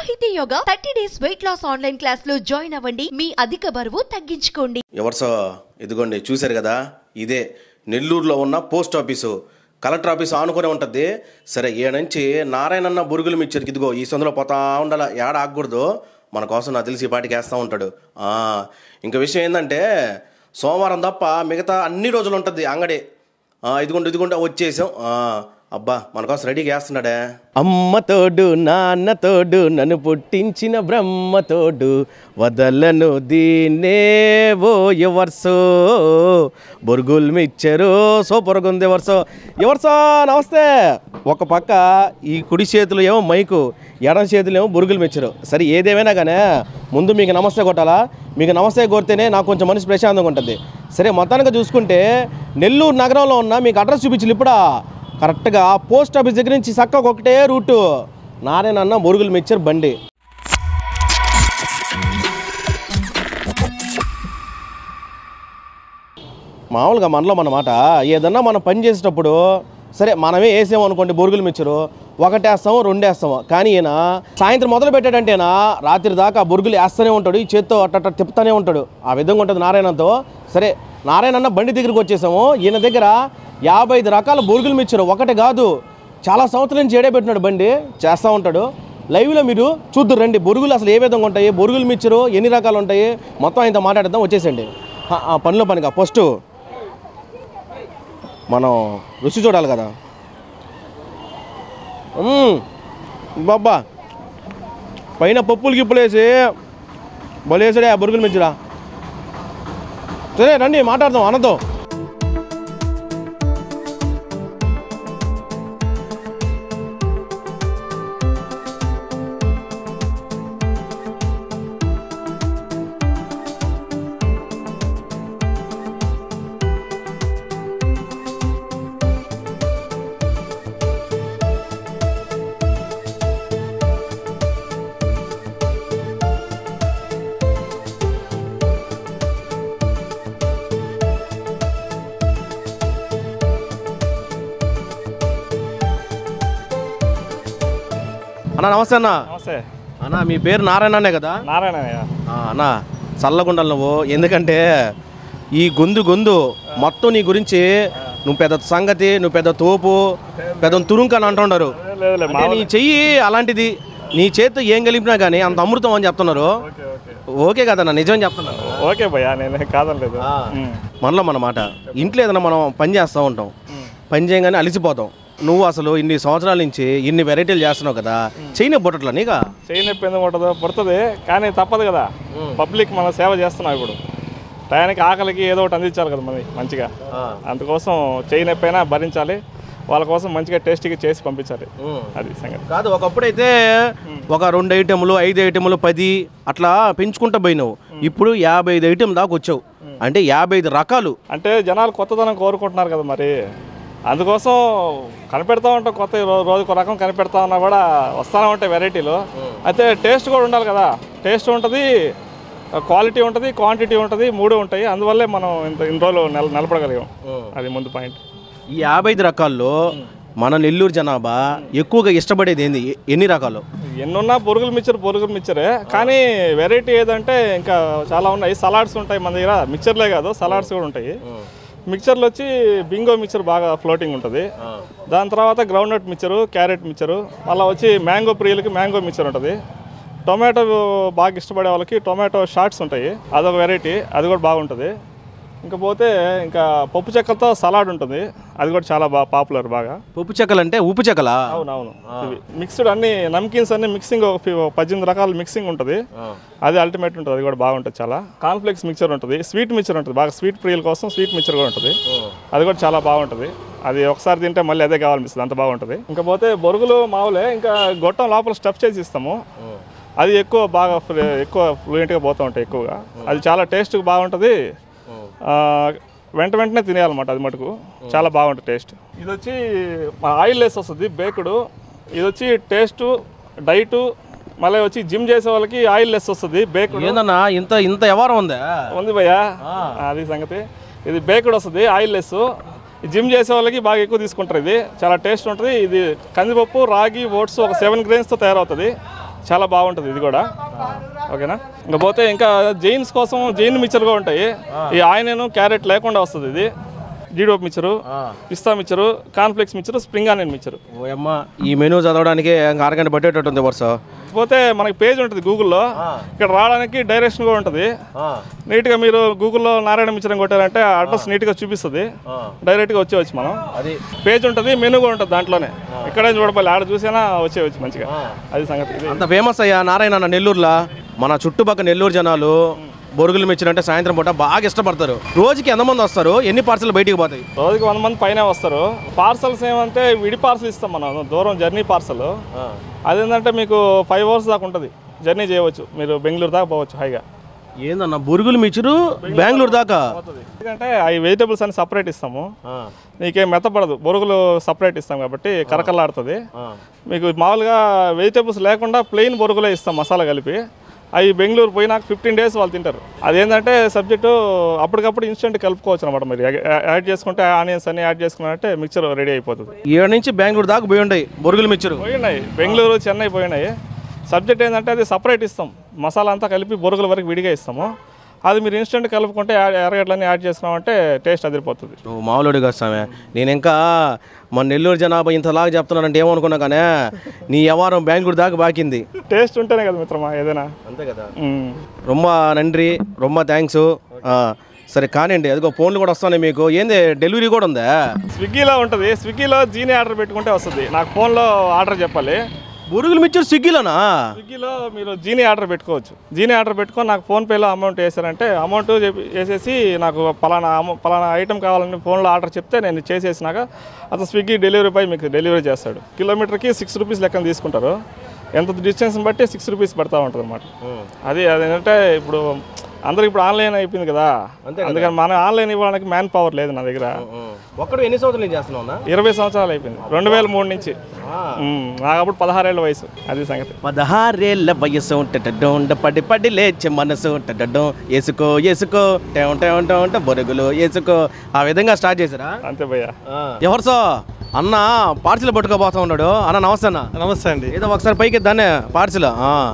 సాహితీ Yoga thirty days weight loss online class లో join అవ్వండి మీ అధిక బరువు తగ్గించుకోండి ఎవరిసో ఇదిగోండి చూశారు కదా ఇదే నెల్లూరులో ఉన్న పోస్ట్ ఆఫీసు కలెక్టర్ ఆఫీస్ ఆనుకునే ఉంటుంది సరే ఏ నుంచి నారాయణన్న బురుగులు మిచ్చరికి ఇదిగో ఈ సందులో పోతా ఉండాల ఏడ ఆగకూడదు మన కోసం నాకు తెలిసి ఈ పాటికి వేస్తూ ఉంటాడు ఆ, ఇంక విషయం ఏంటంటే సోమవారం తప్ప మిగతా అన్ని రోజులు ఉంటుంది అంగడి ఆ, ఇదిగోండి ఇదిగోండి వచ్చేసాం ఆ, అబ్బా మన కోసం రెడీగా వేస్తున్నాడే అమ్మ తోడు నాన్న తోడు నన్ను పుట్టించిన బ్రహ్మ తోడు వదలను దీన్నే ఓ ఎవర్సో బొరుగులు మిచ్చరు సూపర్ ఉంది ఎవర్సో ఎవర్సో నమస్తే ఒక పక్క ఈ కుడి చేతులు ఏమో మైకు ఎడం చేతులు ఏమో బురుగులు మిచ్చరు సరే ఏదేమైనా కానీ ముందు మీకు నమస్తే కొట్టాలా మీకు నమస్తే కొడితేనే నాకు కొంచెం మనసు ప్రశాంతంగా ఉంటుంది సరే మొత్తానికి చూసుకుంటే నెల్లూరు నగరంలో ఉన్న మీకు అడ్రస్ చూపించాలి ఇప్పుడా కరెక్ట్గా పోస్ట్ ఆఫీస్ దగ్గర నుంచి చక్కగా ఒకటే రూటు నారాయణ బొరుగులు మిచ్చర్ బండి మామూలుగా మనలో మన మాట ఏదన్నా మనం పని చేసేటప్పుడు సరే మనమే వేసాము అనుకోండి బొరుగులు మిచ్చరు ఒకటేస్తాము రెండేస్తాము కానీ ఈయన సాయంత్రం మొదలు పెట్టాడంటేనా రాత్రి దాకా ఆ బొరుగులు వేస్తూనే ఉంటాడు ఈ చేత్తో అట్ట తిప్పుతూనే ఉంటాడు ఆ విధంగా ఉంటుంది నారాయణతో సరే నారాయణ అన్న బండి దగ్గరికి వచ్చేసాము ఈయన దగ్గర యాభై ఐదు రకాల బొరుగులు మిచ్చరు ఒకటి కాదు చాలా సంవత్సరం నుంచి ఏడే పెట్టినాడు బండి చేస్తూ ఉంటాడు లైవ్లో మీరు చూద్దరు రండి బొరుగులు అసలు ఏ విధంగా ఉంటాయి బొరుగులు మిచ్చరు ఎన్ని రకాలు ఉంటాయి మొత్తం ఆయనతో మాట్లాడదాం వచ్చేసండి ఆ, ఆ, పనిలో పనిగా ఫస్ట్ మనం రుచి చూడాలి కదా మ్మ్. బాబ్బా పైన పప్పులు గిప్పులు వేసి బలేసాడే ఆ బొరుగులు మించురా సరే రండి మాట్లాడదాం అన్నతో అన్న నమస్తే అన్న నమస్తే అన్న మీ పేరు నారాయణ అనే కదా నారాయణయ్య ఆ, అన్న చల్లగుండాలి నువ్వు ఎందుకంటే ఈ గొంతు గొంతు మొత్తం నీ గురించి నువ్వు పెద్ద సంగతి నువ్వు పెద్ద తోపు పెద్ద తురుంక అని అంటున్నారు లేదు అంటే నీ చెయ్యి అలాంటిది నీ చేతితో ఏం కలిపినా కానీ అంత అమృతం అని చెప్తున్నారు ఓకే ఓకే ఓకే కదన్న నిజం చెప్తున్నారు ఓకే భయ్యా నేను కాదనలేదు ఉమ్. మనలో మన మాట ఇంట్లో ఏదైనా మనం పని చేస్తూ ఉంటాం పని చేయగానే అలిసిపోతాం నువ్వు అసలు ఇన్ని సంవత్సరాల నుంచి ఇన్ని వెరైటీలు చేస్తున్నావు కదా చేయని బుట్టట్లా నీకా చెయ్యి నొప్పి ఎందుకు ఉంటుందో పుడుతుంది కానీ తప్పదు కదా పబ్లిక్ మనం సేవ చేస్తున్నాం ఇప్పుడు టయానికి ఆకలికి ఏదో ఒకటి అందించాలి కదా మరి మంచిగా అందుకోసం చెయ్యి నొప్పి అయినా భరించాలి వాళ్ళ కోసం మంచిగా టేస్టీగా చేసి పంపించాలి అది సంగతి కాదు ఒకప్పుడైతే ఒక రెండు ఐటెంలు ఐదు ఐటెంలు పది అట్లా పెంచుకుంటూ పోయినావు ఇప్పుడు యాభై ఐదు ఐటెం దాకా వచ్చావు అంటే యాభై ఐదు రకాలు అంటే జనాలు కొత్తదనం కోరుకుంటున్నారు కదా మరి అందుకోసం కనిపెడతా ఉంటాం కొత్త రో- రోజుకు ఒక రకం కనిపెడతా ఉన్నా కూడా వస్తానే ఉంటాయి వెరైటీలు అయితే టేస్ట్ కూడా ఉండాలి కదా టేస్ట్ ఉంటుంది క్వాలిటీ ఉంటుంది క్వాంటిటీ ఉంటుంది మూడు ఉంటాయి అందువల్లే మనం ఇంత ఇన్ని రోజులు నిల నిలబడగలిగాం అది ముందు పాయింట్ ఈ యాభై ఐదు రకాల్లో మన నెల్లూరు జనాభా ఎక్కువగా ఇష్టపడేది ఏంది ఎ- ఎన్ని రకాలు ఎన్నున్నా పొరుగులు మిక్చర్ పొరుగులు మిక్చరే కానీ వెరైటీ ఏదంటే ఇంకా చాలా ఉన్నాయి సలాడ్స్ ఉంటాయి మన దగ్గర మిక్చర్లే కాదు సలాడ్స్ కూడా ఉంటాయి మిక్చర్లు వచ్చి బింగో మిక్చర్ బాగా ఫ్లోటింగ్ ఉంటుంది దాని తర్వాత groundnut mixture carrot mixture అలా వచ్చి మ్యాంగో ప్రియులకి మ్యాంగో మిక్చర్ ఉంటుంది టొమాటో బాగా ఇష్టపడే వాళ్ళకి టొమాటో షార్ట్స్ ఉంటాయి అదొక వెరైటీ అది కూడా బాగుంటుంది ఇంకా పోతే ఇంకా పప్పు చెక్కలతో సలాడ్ ఉంటుంది అది కూడా చాలా బాగా పాపులర్ బాగా పప్పు చెక్కలు అంటే ఉప్పు చెక్కలా అవునవును ఇవి మిక్స్డ్ అన్ని నమ్కిన్స్ అన్ని మిక్సింగ్ ఒక ఫి- పద్దెనిమిది రకాల మిక్సింగ్ ఉంటుంది అది అల్టిమేట్ ఉంటుంది అది కూడా బాగుంటుంది చాలా కాన్ఫ్లెక్స్ మిక్చర్ ఉంటుంది స్వీట్ మిక్చర్ ఉంటుంది బాగా స్వీట్ ప్రియుల కోసం స్వీట్ మిక్చర్ కూడా ఉంటుంది అది కూడా చాలా బాగుంటుంది అది ఒకసారి తింటే మళ్ళీ అదే కావాలనిపిస్తుంది అంత బాగుంటుంది ఇంకా పోతే బొరుగులు మావులే ఇంకా గొట్టం లోపల స్టఫ్ చేసి ఇస్తాము అది ఎక్కువ బాగా ఫ్లూ- ఎక్కువ ఫ్లూయెంట్గా పోతూ ఉంటాయి ఎక్కువగా అది చాలా టేస్ట్ బాగుంటుంది ఆ, వెంట వెంటనే తినేయాలన్నమాట అది మటుకు చాలా బాగుంటుంది టేస్ట్ ఇది వచ్చి ఆయిల్ లెస్ వస్తుంది బేకుడు ఇది వచ్చి టేస్ట్ డైట్ మళ్ళీ వచ్చి జిమ్ చేసే వాళ్ళకి ఆయిల్ లెస్ వస్తుంది బేకుడు ఏందన్నా ఇంత ఇంత వ్యవహారం ఉందా ఉంది భయ్యా అది సంగతి ఇది బేకుడు వస్తుంది ఆయిల్ లెస్ జిమ్ చేసే వాళ్ళకి బాగా ఎక్కువ తీసుకుంటారు ఇది చాలా టేస్ట్ ఉంటుంది ఇది కందిపప్పు రాగి ఓట్స్ ఒక సెవెన్ గ్రెయిన్స్తో తయారవుతుంది చాలా బాగుంటుంది ఇది కూడా ఓకేనా ఇంకా పోతే ఇంకా జైన్స్ కోసం జైన్ మిక్చర్ కూడా ఉంటాయి ఈ ఆయిన్ క్యారెట్ లేకుండా వస్తుంది ఇది జీడిపప్పు మిక్చరు పిస్తా mixture cornflakes mixture spring onion mixture ఓ అమ్మ ఈ మెనూ చదవడానికి ఇంకా అరగంట పట్టేటట్టు ఉంది వరుస పోతే మనకి పేజ్ ఉంటుంది గూగుల్లో ఇక్కడ రావడానికి డైరెక్షన్ కూడా ఉంటుంది నీట్గా మీరు గూగుల్లో నారాయణ మిక్చర్ కొట్టారంటే అడ్రస్ నీట్గా చూపిస్తుంది డైరెక్ట్గా వచ్చేవచ్చు మనం అది పేజ్ ఉంటుంది మెనూ కూడా ఉంటుంది దాంట్లోనే ఇక్కడే చూడపల్లి ఆడ చూసినా వచ్చేవచ్చు మంచిగా అది సంగతి ఇది అంత ఫేమస్ అయ్యా నారాయణ అన్న నెల్లూరులో మన చుట్టుపక్కల నెల్లూరు జనాలు బొరుగులు మిచ్చినంటే సాయంత్రం పూట బాగా ఇష్టపడతారు రోజుకి ఎంతమంది వస్తారు ఎన్ని పార్సల్ బయటికి పోతాయి రోజుకి వంద మంది పైన వస్తారు పార్సల్స్ ఏమంటే విడి పార్సల్ ఇస్తాం మనం దూరం జర్నీ పార్సల్ అదేంటంటే మీకు ఫైవ్ అవర్స్ దాకా ఉంటుంది జర్నీ చేయవచ్చు మీరు బెంగళూరు దాకా పోవచ్చు హాయిగా ఏందన్న బొరుగులు మిచ్చురు బెంగళూరు దాకా ఎందుకంటే అవి వెజిటబుల్స్ అని సపరేట్ ఇస్తాము మీకేం మెత్తపడదు బొరుగులు సపరేట్ ఇస్తాం కాబట్టి కరకలాడుతుంది మీకు మామూలుగా వెజిటబుల్స్ లేకుండా ప్లెయిన్ బొరుగులే ఇస్తాం మసాలా కలిపి అవి బెంగళూరు పోయినాక ఫిఫ్టీన్ డేస్ వాళ్ళు తింటారు అదేంటంటే సబ్జెక్టు అప్పటికప్పుడు ఇన్స్టెంట్ కలుపుకోవచ్చు అనమాట మీరు యాడ్ చేసుకుంటే ఆనియన్స్ అన్ని యాడ్ చేసుకున్నారంటే మిక్చర్ రెడీ అయిపోతుంది ఏడు నుంచి బెంగళూరు దాకా పోయి ఉండయి బొరుగులు మిచ్చురు పోయినాయి బెంగళూరు చెన్నై పోయినాయి సబ్జెక్ట్ ఏంటంటే అది సపరేట్ ఇస్తాం మసాలా అంతా కలిపి బొరుగుల వరకు విడిగా ఇస్తాము అది మీరు ఇన్స్టెంట్ కలుపుకుంటే యాడ్- ఎర్రగడ్డలన్నీ యాడ్ చేసుకున్నామంటే టేస్ట్ అదిరిపోతుంది నువ్వు మామూలుడు కాదు సామె నేను ఇంకా మన నెల్లూరు జనాభా ఇంతలాగా చెప్తున్నానంటే ఏమనుకున్నా కానీ నీ వ్యవహారం బెంగళూరు దాకా బాకింది టేస్ట్ ఉంటేనే కదా మిత్రమా ఏదైనా అంతే కదా మ్మ్. రొమ్మ నండ్రి రొమ్మ థ్యాంక్స్ సరే కానివ్వండి అదిగో ఫోన్లు కూడా వస్తున్నాయి మీకు ఏంది డెలివరీ కూడా ఉందా స్విగ్గీలో ఉంటుంది స్విగ్గీలో జీనీ ఆర్డర్ పెట్టుకుంటే వస్తుంది నాకు ఫోన్లో ఆర్డర్ చెప్పాలి బొరుగులు మిచ్చరు స్విగ్గీలోనా స్విగ్గీలో మీరు జీనీ ఆర్డర్ పెట్టుకోవచ్చు జీనీ ఆర్డర్ పెట్టుకొని నాకు ఫోన్పేలో అమౌంట్ వేసారంటే అమౌంట్ చెప్పి- వేసేసి నాకు పలానా అమౌ- పలానా ఐటెం కావాలని ఫోన్లో ఆర్డర్ చెప్తే నేను చేసేసినాక అతను స్విగ్గీ డెలివరీ పై మీకు డెలివరీ చేస్తాడు కిలోమీటర్కి సిక్స్ రూపీస్ లెక్కన తీసుకుంటారు ఎంత డిస్టెన్స్ని బట్టి సిక్స్ రూపీస్ పడతా ఉంటుంది అనమాట అది అదేంటంటే ఇప్పుడు అందరికి ఇప్పుడు ఆన్లైన్ అయిపోయింది కదా అందుకని మనం ఆన్లైన్ ఇవ్వడానికి మ్యాన్ పవర్ లేదు నా దగ్గర ఒక్కడు ఎన్ని సంవత్సరాలు నుంచి చేస్తున్నావు ఇరవై సంవత్సరాలు అయిపోయింది రెండు వేల మూడు నుంచి ఉమ్, నాకు అప్పుడు పదహారేళ్ళ వయసు అది సంగతి పదహారేళ్ళ వయసు టడ్డం పడి పడి లేచే మనసు టడ్డం వేసుకో వేసుకో టేం టేం టేం అంటే బొరుగులు వేసుకో ఆ విధంగా స్టార్ట్ చేశారా అంతే భయ్యా ఎవరు సో అన్న పార్సిల్ పట్టుకోబోతా ఉన్నాడు అన్న నమస్తే అన్న నమస్తే అండి ఏదో ఒకసారి పైకి దాన్ని పార్సిల్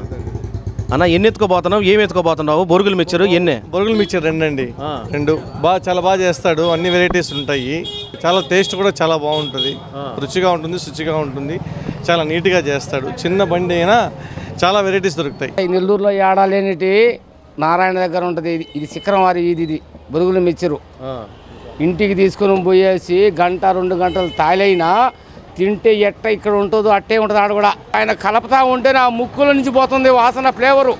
అన్న ఎన్ని ఎత్తుకోబోతున్నావు ఏమి ఎత్తుకోబోతున్నావు బొరుగులు మిచ్చరు ఎన్ని బొరుగులు మిక్చర్ రెండు అండి ఆ. రెండు బాగా చాలా బాగా చేస్తాడు అన్ని వెరైటీస్ ఉంటాయి చాలా టేస్ట్ కూడా చాలా బాగుంటుంది రుచిగా ఉంటుంది శుచిగా ఉంటుంది చాలా నీట్గా చేస్తాడు చిన్న బండి అయినా చాలా వెరైటీస్ దొరుకుతాయి ఈ నెల్లూరులో ఏడాలేనిటి నారాయణ దగ్గర ఉంటుంది ఇది ఇది శిఖరం వారి ఇది ఇది బురుగులు మిచ్చరు ఇంటికి తీసుకొని పోయేసి గంట రెండు గంటలు తాలైనా తింటే ఎట్ట ఇక్కడ ఉంటుందో అట్టే ఉంటుంది ఆడ కూడా ఆయన కలపతా ఉంటే నా ముక్కుల నుంచి పోతుంది వాసన ఫ్లేవరు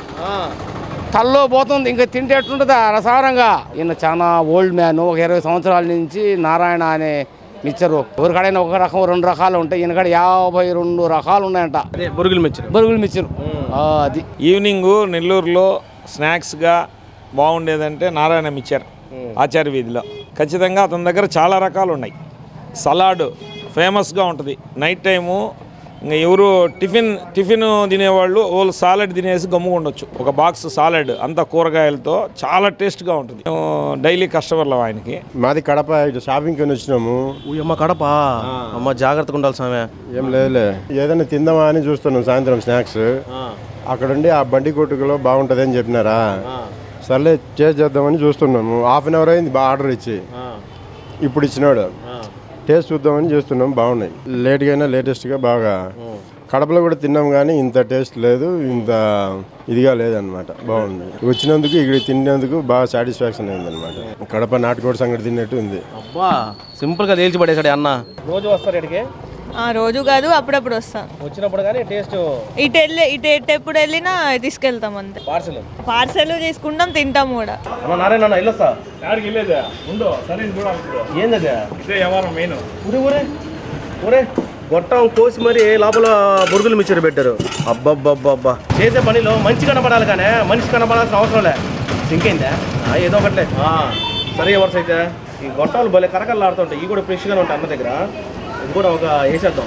తల్లో పోతుంది ఇంకా తింటే ఎట్టుంటుందా రసారంగా ఈయన చాలా ఓల్డ్ మ్యాన్ ఒక ఇరవై సంవత్సరాల నుంచి నారాయణ అనే మిచ్చరు ఎవరికాడైనా ఒక రకం రెండు రకాలు ఉంటాయి ఈయన కాడ యాభై రెండు రకాలు ఉన్నాయంట అదే బొరుగులు మిచ్చరు బరుగులు మిచ్చరు ఆ, అది ఈవినింగ్ నెల్లూరులో స్నాక్స్గా బాగుండేదంటే నారాయణ మిచ్చర్ ఆచార్య వీధిలో ఖచ్చితంగా అతని దగ్గర చాలా రకాలు ఉన్నాయి సలాడ్ ఫేమస్గా ఉంటుంది నైట్ టైము ఇంకా ఎవరు టిఫిన్ టిఫిన్ తినేవాళ్ళు వాళ్ళు సాలడ్ తినేసి గమ్ముగా ఉండొచ్చు ఒక బాక్స్ సాలడ్ అంతా కూరగాయలతో చాలా టేస్ట్గా ఉంటుంది మేము డైలీ కస్టమర్లు ఆయనకి మాది కడప ఇటు షాపింగ్కి అని వచ్చినాము అమ్మ కడప అమ్మ జాగ్రత్తగా ఉండాలి సామె ఏం లేదులే ఏదైనా తిందామా అని చూస్తున్నాం సాయంత్రం స్నాక్స్ అక్కడుండి ఆ బండి కొట్టుకులో బాగుంటుంది అని చెప్పినారా సర్లే చేసి చేద్దామని చూస్తున్నాము హాఫ్ అన్ అవర్ అయింది బాగా ఆర్డర్ ఇచ్చి ఇప్పుడు ఇచ్చినాడు టేస్ట్ చూద్దామని చూస్తున్నాం బాగున్నాయి లేట్గా అయినా లేటెస్ట్గా బాగా కడపలో కూడా తిన్నాం కానీ ఇంత టేస్ట్ లేదు ఇంత ఇదిగా లేదనమాట బాగుంది వచ్చినందుకు ఇక్కడ తిన్నందుకు బాగా సాటిస్ఫాక్షన్ అయిందనమాట కడప నాటుకోడి సంగటి తిన్నట్టు ఉంది అబ్బా సింపుల్గా తేల్చి పడేసాడు అన్న రోజు వస్తారు ఇక్కడికి ఆ, రోజు కాదు అప్పుడప్పుడు వస్తాం వచ్చినప్పుడు కానీ టేస్ట్ ఇటు వెళ్ళి ఇటు ఎటు ఎప్పుడు వెళ్ళినా తీసుకెళ్తాం అంతే పార్సల్ పార్సల్ తీసుకుంటాం తింటాం కూడా అన్న నారాయణ అన్న ఇల్లొస్తా యాడికి వెళ్ళేదా ఉండో సరే చూడాలి ఇప్పుడు. ఏందది ఇదే వ్యవహారం మెయిన్ ఊరే ఊరే ఊరే గొట్టం కోసి మరి లోపల బురుగులు మిచ్చరు పెట్టారు అబ్బబ్బబ్బబ్బా చేసే పనిలో మంచి కనపడాలి కానీ మనిషి కనపడాల్సిన అవసరం లే ఇంకేందా ఆ, ఏదో ఒకట్లే ఆ, సరే ఎవరిస్ అయితే ఈ గొట్టాలు భలే కరకరలాడుతుంటాయి ఇవి కూడా ఫ్రెష్గానే ఉంటాయి అన్న దగ్గర ఇది కూడా ఒక వేసేద్దాం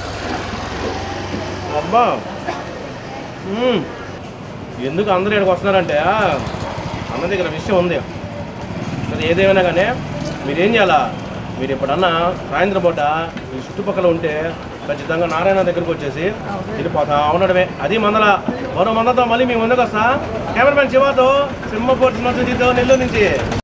అబ్బా మ్మ్. ఎందుకు అందరూ ఇక్కడికి వస్తున్నారంటే అన్న దగ్గర విషయం ఉంది మరి ఏదేమైనా కానీ మీరు ఏం చేయాలా మీరు ఎప్పుడన్నా సాయంత్రం పూట ఈ చుట్టుపక్కల ఉంటే ఖచ్చితంగా నారాయణ దగ్గరకు వచ్చేసి వెళ్ళిపోతా ఉండడమే అది మందల మరో మందతో మళ్ళీ మీ ముందుకు వస్తా కెమెరామెన్ శివాతో సింహపూర్ నుంచి నెల్లూరు నుంచి